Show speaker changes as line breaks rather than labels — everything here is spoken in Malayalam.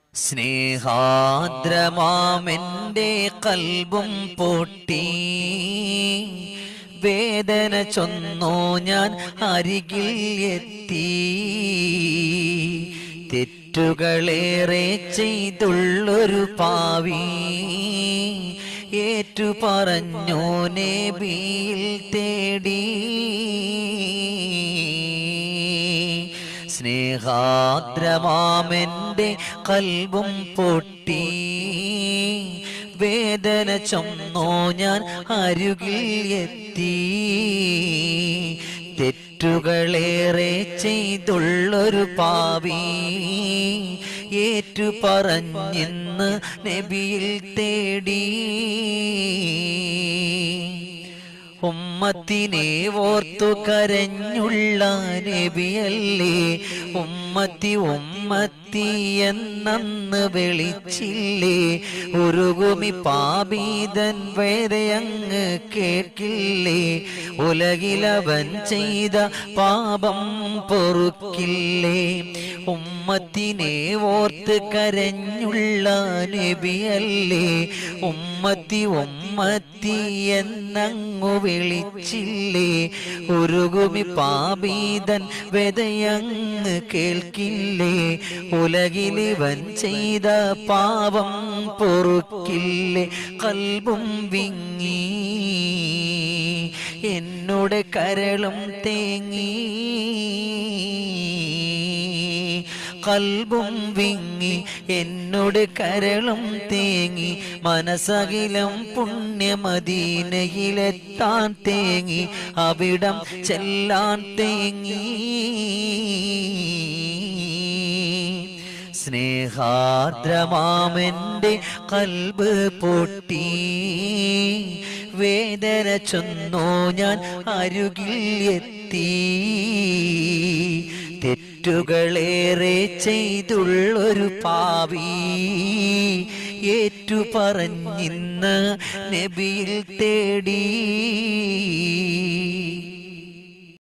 സ്നേഹാദ്രമാമെന്റെ കൽബും പൊട്ടി വേദന ചൊന്നോ ഞാൻ അരികിൽ എത്തി തെറ്റുകളേറെ ചെയ്തുള്ളൊരു പാവി ഏറ്റു പറഞ്ഞു നേബിയിൽ തേടി സ്നേഹാദ്രമാമെന്റെ കൽബും പൊട്ടി വേദന ചൊന്നോ ഞാൻ അരുകിൽ എത്തി തെറ്റുകളേറെ ചെയ്തുള്ളൊരു പാവി ഏറ്റു പറഞ്ഞിന്ന് നബിയിൽ തേടി ഉമ്മത്തിനെ ഓർത്തു കരഞ്ഞുള്ള നബിയല്ലേ ഉമ്മത്തി ഉമ്മത്തി എന്നന്ന് വിളിച്ചില്ലേ ഉരുകുമി പാപീതൻ വേറെ അങ്ങ് കേൾക്കില്ലേ ഉലകിലവൻ ചെയ്ത പാപം പൊറുക്കില്ലേ ഉമ്മത്തിനെ ഓർത്ത് കരഞ്ഞുള്ള നബിയല്ലേ ഉമ്മത്തി ഉമ്മത്തി എന്നങ്ങു വിളിച്ചില്ലേ ഉരുകുമി പാപീതൻ വെതയങ്ങ് കേൾക്കില്ലേ ഉലകിലിവൻ ചെയ്ത പാപം പൊറുക്കില്ലേ കൽബും വിങ്ങി എന്നോട് കരളും തേങ്ങി കൽബും വിങ്ങി എന്നോട് കരളും തേങ്ങി മനസകിലം പുണ്യമദീനയിലെത്താൻ തേങ്ങി അവിടം ചെല്ലാൻ തേങ്ങി സ്നേഹാർദ്രമാമെന്റെ കൽബ് പൊട്ടി വേദന ചൊന്നോ ഞാൻ അരുകിൽ എത്തി തെറ്റുകളേറെ ചെയ്തുള്ളൊരു പാവി ഏറ്റു പറഞ്ഞിന്ന് നബിയിൽ തേടി